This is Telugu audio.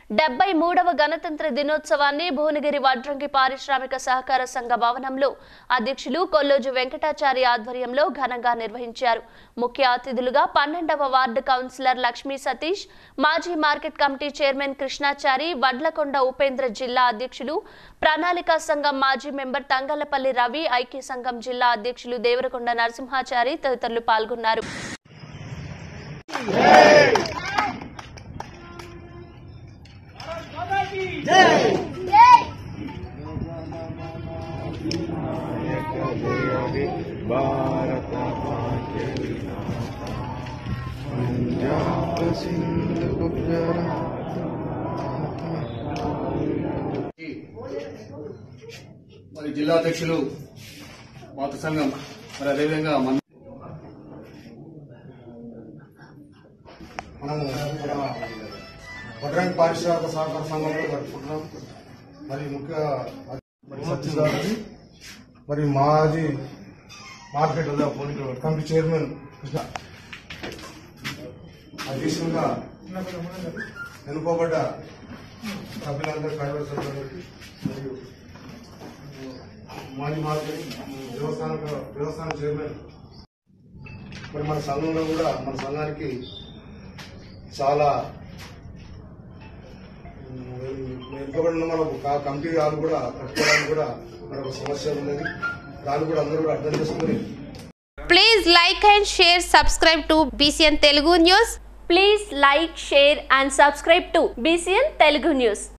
డెబ్బై మూడవ గణతంత్ర దినోత్సవాన్ని భువనగిరి వడ్రంగి పారిశ్రామిక సహకార సంఘ భవనంలో అధ్యక్షులు కొల్లోజు వెంకటాచారి ఆధ్వర్యంలో ఘనంగా నిర్వహించారు ముఖ్య అతిథులుగా పన్నెండవ వార్డు కౌన్సిలర్ లక్ష్మీ సతీష్ మాజీ market committee chairman Krishnachari Vadlakonda Upendra జిల్లా అధ్యక్షులు ప్రణాళికా సంఘం మాజీ మెంబర్ తంగలపల్లి రవి ఐక్య సంఘం జిల్లా అధ్యక్షులు దేవరకొండ నరసింహాచారి తదితరులు పాల్గొన్నారు భారత పంజాబ్ సింధు గుజరాత్ మరి జిల్లా అధ్యక్షులు మాత సంఘం మరి అదేవిధంగా మన మనము ఇక్కడ వడ్రంగి పారిశ్రామిక సహకార సంఘంలో జరుపుకుంటున్నాం మరి ముఖ్య మరి సతీష్ గారిది మరి మాజీ మార్కెట్ కమిటీ చైర్మన్ కృష్ణ అధ్యక్షులుగా ఎన్నుకోబడ్డ సభ్యులందరూ కార్యవర్గ సభ్యులందరికీ మరియు మాజీ మార్కెట్ దేవస్థాన దేవస్థాన చైర్మన్ మరి మన సంఘంలో కూడా మన సంఘానికి చాలా వెనుకబడిన మన కా- కమిటీ వాళ్ళు కూడా కట్టుకోవడానికి కూడా మరి ఒక సమస్య ఉన్నది దాన్ని కూడా అందరూ కూడా అర్థం చేసుకుని Please like and share, subscribe to BCN Telugu News. Please like share and subscribe to BCN Telugu news